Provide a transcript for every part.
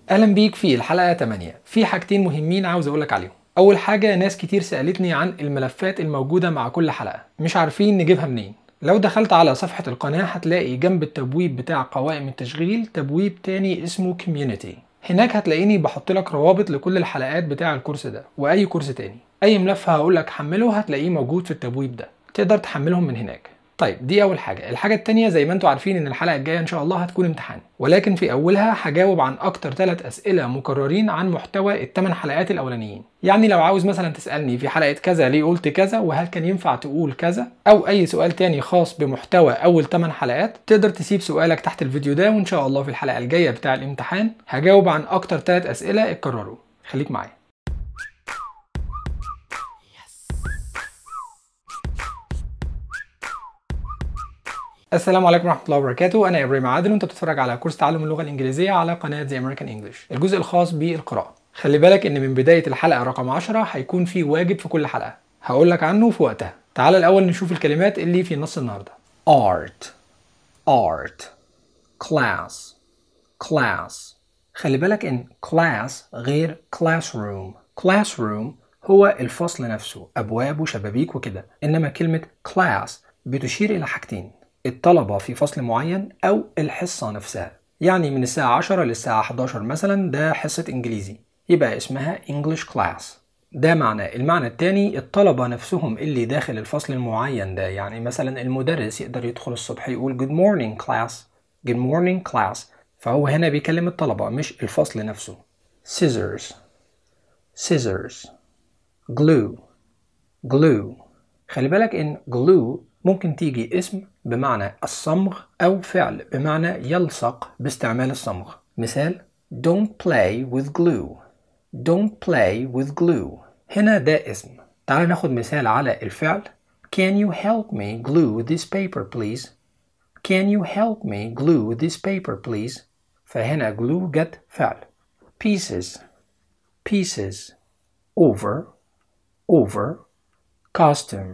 اهلا بيك في الحلقه 8 في حاجتين مهمين عاوز اقولك عليهم اول حاجه ناس كتير سالتني عن الملفات الموجوده مع كل حلقه مش عارفين نجيبها منين لو دخلت على صفحه القناه هتلاقي جنب التبويب بتاع قوائم التشغيل تبويب تاني اسمه كوميونتي هناك هتلاقيني بحط لك روابط لكل الحلقات بتاع الكورس ده واي كورس تاني اي ملف هقولك حمله هتلاقيه موجود في التبويب ده تقدر تحملهم من هناك طيب دي اول حاجه الحاجه التانية زي ما انتم عارفين ان الحلقه الجايه ان شاء الله هتكون امتحان ولكن في اولها هجاوب عن اكتر ثلاث اسئله مكررين عن محتوى الثمان حلقات الاولانيين يعني لو عاوز مثلا تسالني في حلقه كذا ليه قلت كذا وهل كان ينفع تقول كذا او اي سؤال تاني خاص بمحتوى اول 8 حلقات تقدر تسيب سؤالك تحت الفيديو ده وان شاء الله في الحلقه الجايه بتاع الامتحان هجاوب عن اكتر ثلاث اسئله اتكرروا خليك معايا السلام عليكم ورحمة الله وبركاته، أنا إبراهيم عادل وأنت بتتفرج على كورس تعلم اللغة الإنجليزية على قناة The American English، الجزء الخاص بالقراءة. خلي بالك إن من بداية الحلقة رقم 10 هيكون في واجب في كل حلقة، هقول لك عنه في وقتها. تعال الأول نشوف الكلمات اللي في نص النهاردة. art art class class خلي بالك إن class غير classroom classroom هو الفصل نفسه أبواب وشبابيك وكده، إنما كلمة class بتشير إلى حاجتين الطلبة في فصل معين أو الحصة نفسها يعني من الساعة 10 للساعة 11 مثلا ده حصة إنجليزي يبقى اسمها English Class ده معنى المعنى التاني الطلبة نفسهم اللي داخل الفصل المعين ده يعني مثلا المدرس يقدر يدخل الصبح يقول Good morning class Good morning class فهو هنا بيكلم الطلبة مش الفصل نفسه scissors scissors glue glue خلي بالك ان glue ممكن تيجي اسم بمعنى الصمغ أو فعل بمعنى يلصق باستعمال الصمغ مثال Don't play with glue Don't play with glue هنا ده اسم تعال ناخد مثال على الفعل Can you help me glue this paper please Can you help me glue this paper please فهنا glue جت فعل pieces pieces over over costume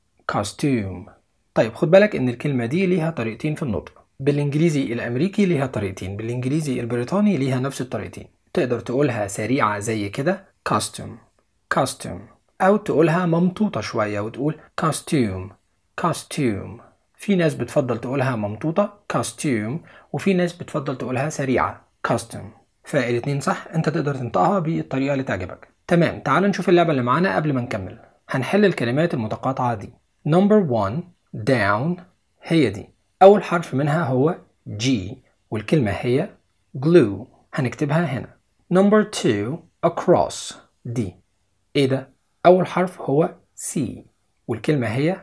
costume طيب خد بالك ان الكلمة دي ليها طريقتين في النطق بالانجليزي الامريكي ليها طريقتين بالانجليزي البريطاني ليها نفس الطريقتين تقدر تقولها سريعة زي كده costume costume او تقولها ممطوطة شوية وتقول costume costume في ناس بتفضل تقولها ممطوطة costume وفي ناس بتفضل تقولها سريعة costume فالاتنين صح انت تقدر تنطقها بالطريقة اللي تعجبك تمام تعال نشوف اللعبة اللي معانا قبل ما نكمل هنحل الكلمات المتقاطعة دي number one down هي دي أول حرف منها هو G والكلمة هي glue هنكتبها هنا number two across دي إيه ده؟ أول حرف هو C والكلمة هي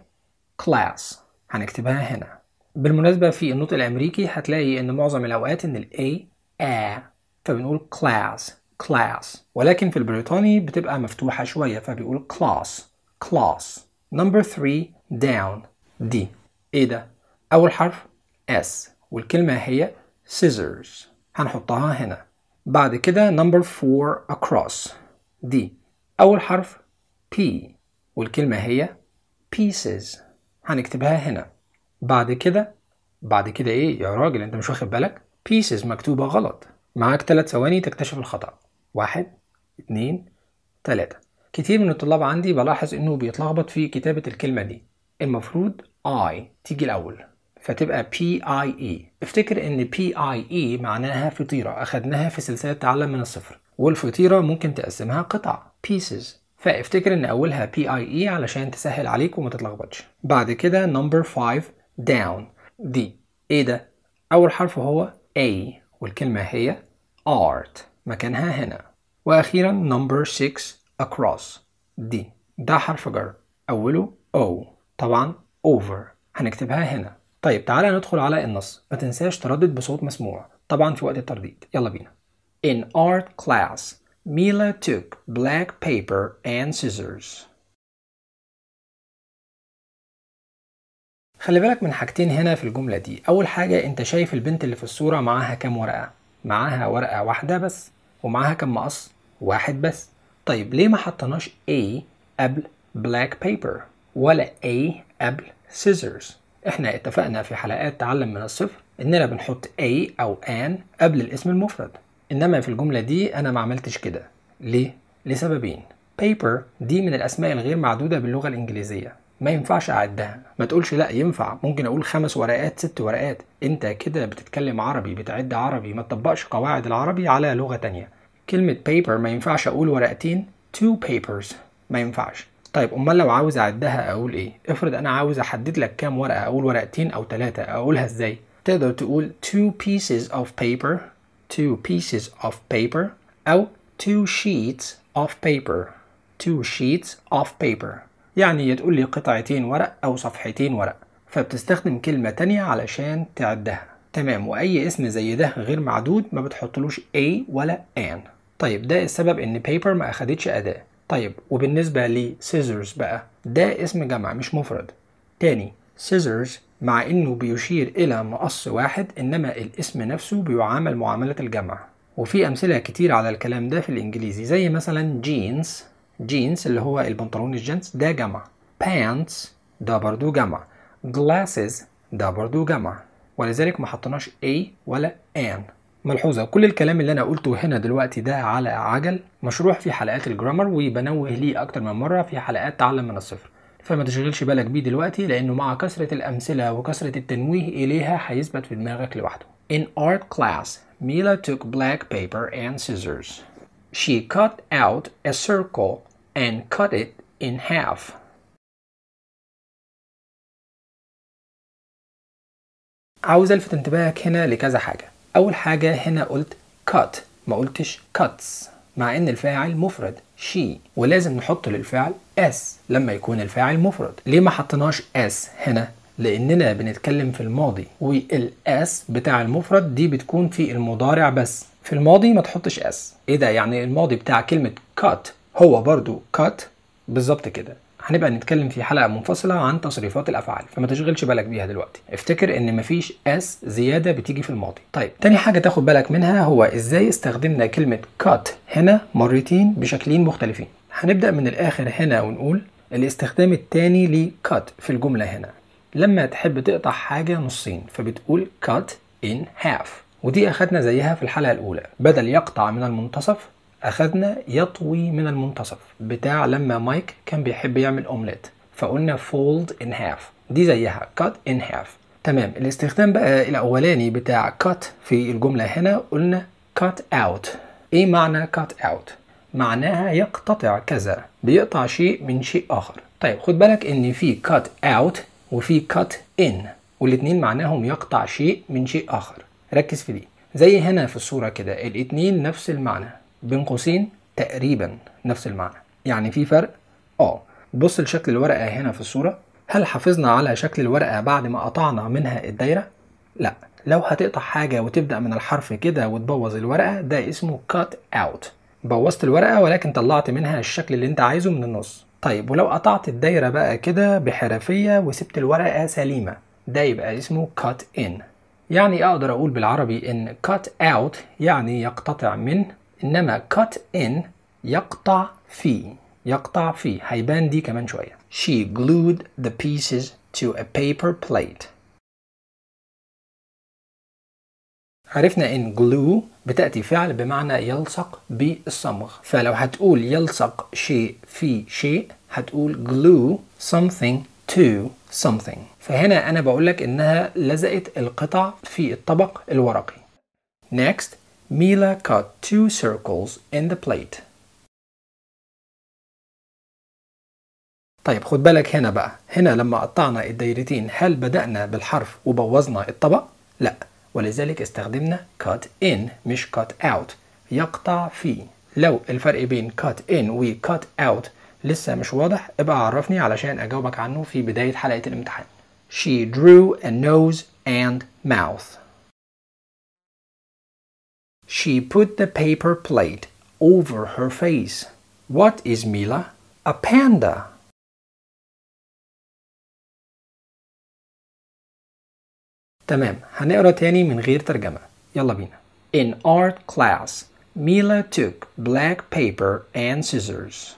class هنكتبها هنا بالمناسبة في النطق الأمريكي هتلاقي إن معظم الأوقات إن ال A A فبنقول class class ولكن في البريطاني بتبقى مفتوحة شوية فبيقول class class number three down دي ايه ده اول حرف S والكلمة هي scissors هنحطها هنا بعد كده number four across دي اول حرف P والكلمة هي pieces هنكتبها هنا بعد كده بعد كده ايه يا راجل انت مش واخد بالك pieces مكتوبة غلط معاك ثلاث ثواني تكتشف الخطأ واحد اتنين تلاتة كتير من الطلاب عندي بلاحظ انه بيتلخبط في كتابة الكلمة دي المفروض I تيجي الأول فتبقى P-I-E افتكر ان P-I-E معناها فطيرة أخدناها في سلسلة تعلم من الصفر والفطيرة ممكن تقسمها قطع pieces فافتكر ان أولها P-I-E علشان تسهل عليك وما تتلخبطش بعد كده number 5 down دي ايه ده؟ أول حرف هو A والكلمة هي art مكانها هنا وأخيرا number 6 across دي ده حرف جر أوله O طبعا over هنكتبها هنا طيب تعالى ندخل على النص ما تنساش تردد بصوت مسموع طبعا في وقت الترديد يلا بينا In art class Mila took black paper and scissors خلي بالك من حاجتين هنا في الجملة دي أول حاجة أنت شايف البنت اللي في الصورة معاها كام ورقة معاها ورقة واحدة بس ومعاها كام مقص واحد بس طيب ليه ما حطناش A قبل black paper ولا A قبل scissors احنا اتفقنا في حلقات تعلم من الصفر اننا بنحط A او an قبل الاسم المفرد إنما في الجملة دي أنا ما عملتش كده ليه؟ لسببين paper دي من الأسماء الغير معدودة باللغة الإنجليزية ما ينفعش أعدها ما تقولش لا ينفع ممكن أقول خمس ورقات ست ورقات أنت كده بتتكلم عربي بتعد عربي ما تطبقش قواعد العربي على لغة تانية كلمة paper ما ينفعش أقول ورقتين two papers ما ينفعش طيب امال لو عاوز اعدها اقول ايه افرض انا عاوز احدد لك كام ورقه اقول ورقتين او ثلاثه اقولها ازاي تقدر تقول two pieces of paper two pieces of paper او two sheets of paper two sheets of paper يعني يا تقول لي قطعتين ورق او صفحتين ورق فبتستخدم كلمه تانية علشان تعدها تمام واي اسم زي ده غير معدود ما بتحطلوش a ولا an طيب ده السبب ان paper ما اخدتش اداه طيب وبالنسبة ل scissors بقى ده اسم جمع مش مفرد تاني scissors مع انه بيشير الى مقص واحد انما الاسم نفسه بيعامل معاملة الجمع وفي امثلة كتير على الكلام ده في الانجليزي زي مثلا jeans jeans اللي هو البنطلون الجينز ده جمع pants ده برضو جمع glasses ده برضو جمع ولذلك ما حطيناش a ولا an ملحوظة كل الكلام اللي أنا قلته هنا دلوقتي ده على عجل مشروح في حلقات الجرامر وبنوه ليه أكتر من مرة في حلقات تعلم من الصفر فما تشغلش بالك بيه دلوقتي لأنه مع كثرة الأمثلة وكثرة التنويه إليها هيثبت في دماغك لوحده. In art class, Mila took black paper and scissors. She cut out a circle and cut it in half. عاوز الفت انتباهك هنا لكذا حاجة. أول حاجة هنا قلت cut ما قلتش cuts مع إن الفاعل مفرد she ولازم نحط للفعل s لما يكون الفاعل مفرد ليه ما حطيناش s هنا لأننا بنتكلم في الماضي والاس بتاع المفرد دي بتكون في المضارع بس في الماضي ما تحطش s ايه ده يعني الماضي بتاع كلمة cut هو برضو cut بالظبط كده هنبقى نتكلم في حلقة منفصلة عن تصريفات الأفعال فما تشغلش بالك بيها دلوقتي افتكر إن مفيش اس زيادة بتيجي في الماضي طيب تاني حاجة تاخد بالك منها هو إزاي استخدمنا كلمة cut هنا مرتين بشكلين مختلفين هنبدأ من الآخر هنا ونقول الاستخدام التاني ل cut في الجملة هنا لما تحب تقطع حاجة نصين فبتقول cut in half ودي أخدنا زيها في الحلقة الأولى بدل يقطع من المنتصف أخدنا يطوي من المنتصف بتاع لما مايك كان بيحب يعمل أومليت فقلنا fold in half دي زيها cut in half تمام الاستخدام بقى الأولاني بتاع cut في الجملة هنا قلنا cut out إيه معنى cut out؟ معناها يقتطع كذا بيقطع شيء من شيء آخر طيب خد بالك إن في cut out وفي cut in والاتنين معناهم يقطع شيء من شيء آخر ركز في دي زي هنا في الصورة كده الاتنين نفس المعنى بين قوسين تقريبا نفس المعنى يعني في فرق اه بص لشكل الورقة هنا في الصورة هل حافظنا على شكل الورقة بعد ما قطعنا منها الدايرة؟ لا لو هتقطع حاجة وتبدأ من الحرف كده وتبوظ الورقة ده اسمه cut out بوظت الورقة ولكن طلعت منها الشكل اللي انت عايزه من النص طيب ولو قطعت الدايرة بقى كده بحرفية وسبت الورقة سليمة ده يبقى اسمه cut in يعني اقدر اقول بالعربي ان cut out يعني يقتطع من انما cut in يقطع في يقطع في هيبان دي كمان شوية She glued the pieces to a paper plate عرفنا ان glue بتأتي فعل بمعنى يلصق بالصمغ فلو هتقول يلصق شيء في شيء هتقول glue something to something فهنا أنا بقولك إنها لزقت القطع في الطبق الورقي Next Mila cut two circles in the plate. طيب خد بالك هنا بقى هنا لما قطعنا الدايرتين هل بدأنا بالحرف وبوظنا الطبق؟ لا ولذلك استخدمنا cut in مش cut out يقطع في لو الفرق بين cut in و cut out لسه مش واضح ابقى عرفني علشان أجاوبك عنه في بداية حلقة الامتحان She drew a nose and mouth She put the paper plate over her face. What is Mila? A panda. تمام هنقرا تاني من غير ترجمة يلا بينا In art class Mila took black paper and scissors.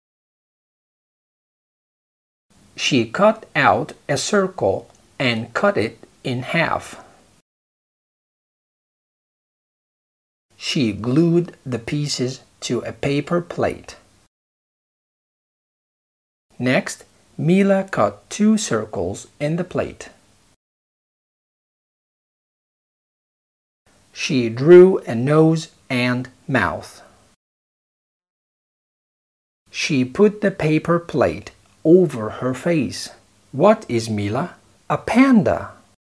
She cut out a circle and cut it in half. She glued the pieces to a paper plate. Next, Mila cut two circles in the plate. She drew a nose and mouth. She put the paper plate over her face. What is Mila? A panda.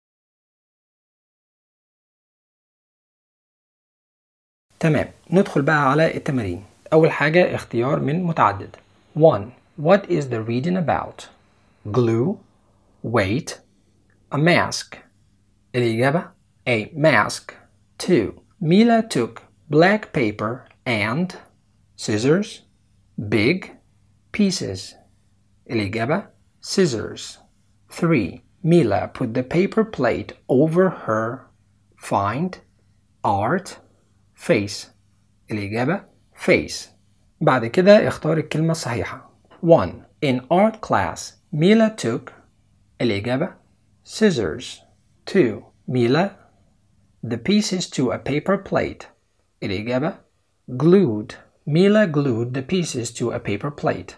تمام ندخل بقى على التمارين أول حاجة اختيار من متعدد 1. What is the reading about? Glue Weight A mask الإجابة A mask 2. Mila took black paper and scissors big pieces الإجابة scissors 3. Mila put the paper plate over her find art face الإجابة face بعد كده اختار الكلمة الصحيحة 1. In art class Mila took الإجابة scissors 2. Mila the pieces to a paper plate الإجابة glued Mila glued the pieces to a paper plate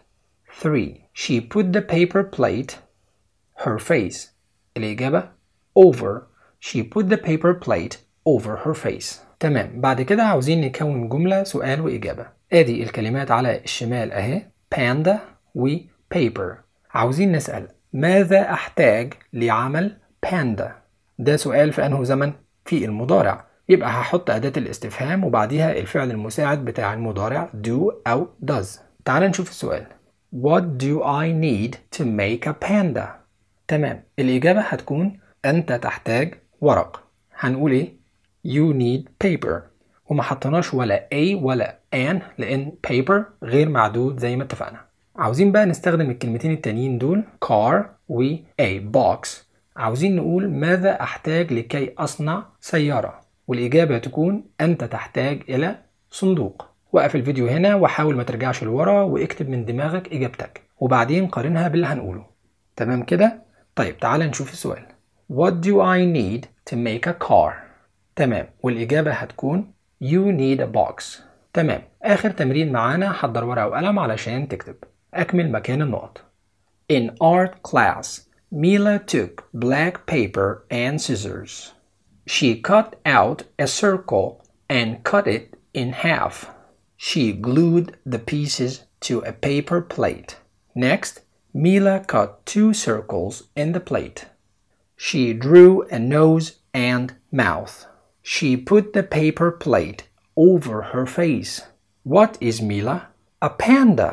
3. She put the paper plate her face الإجابة over She put the paper plate over her face تمام بعد كده عاوزين نكون جملة سؤال وإجابة آدي الكلمات على الشمال أهي panda و paper عاوزين نسأل ماذا أحتاج لعمل panda ده سؤال في أنه زمن في المضارع يبقى هحط أداة الاستفهام وبعديها الفعل المساعد بتاع المضارع do أو does تعال نشوف السؤال What do I need to make a panda؟ تمام الإجابة هتكون أنت تحتاج ورق هنقول إيه؟ You need paper وما حطيناش ولا a ولا an لأن paper غير معدود زي ما اتفقنا عاوزين بقى نستخدم الكلمتين التانيين دول car و a box عاوزين نقول ماذا أحتاج لكي أصنع سيارة والإجابة تكون أنت تحتاج إلى صندوق وقف الفيديو هنا وحاول ما ترجعش لورا واكتب من دماغك إجابتك وبعدين قارنها باللي هنقوله تمام كده؟ طيب تعال نشوف السؤال What do I need to make a car؟ تمام والإجابة هتكون You need a box تمام آخر تمرين معانا حضر ورقة وقلم علشان تكتب أكمل مكان النقط In art class Mila took black paper and scissors She cut out a circle and cut it in half. She glued the pieces to a paper plate. Next, Mila cut two circles in the plate. She drew a nose and mouth. She put the paper plate over her face. What is Mila? A panda.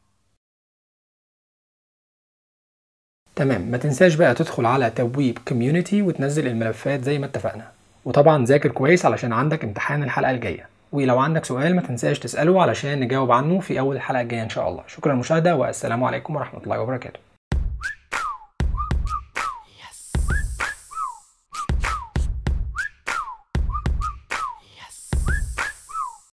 تمام ما تنساش بقى تدخل على تبويب كوميونتي وتنزل الملفات زي ما اتفقنا وطبعا ذاكر كويس علشان عندك امتحان الحلقة الجاية ولو عندك سؤال ما تنساش تسأله علشان نجاوب عنه في أول الحلقة الجاية إن شاء الله شكرا للمشاهدة والسلام عليكم ورحمة الله وبركاته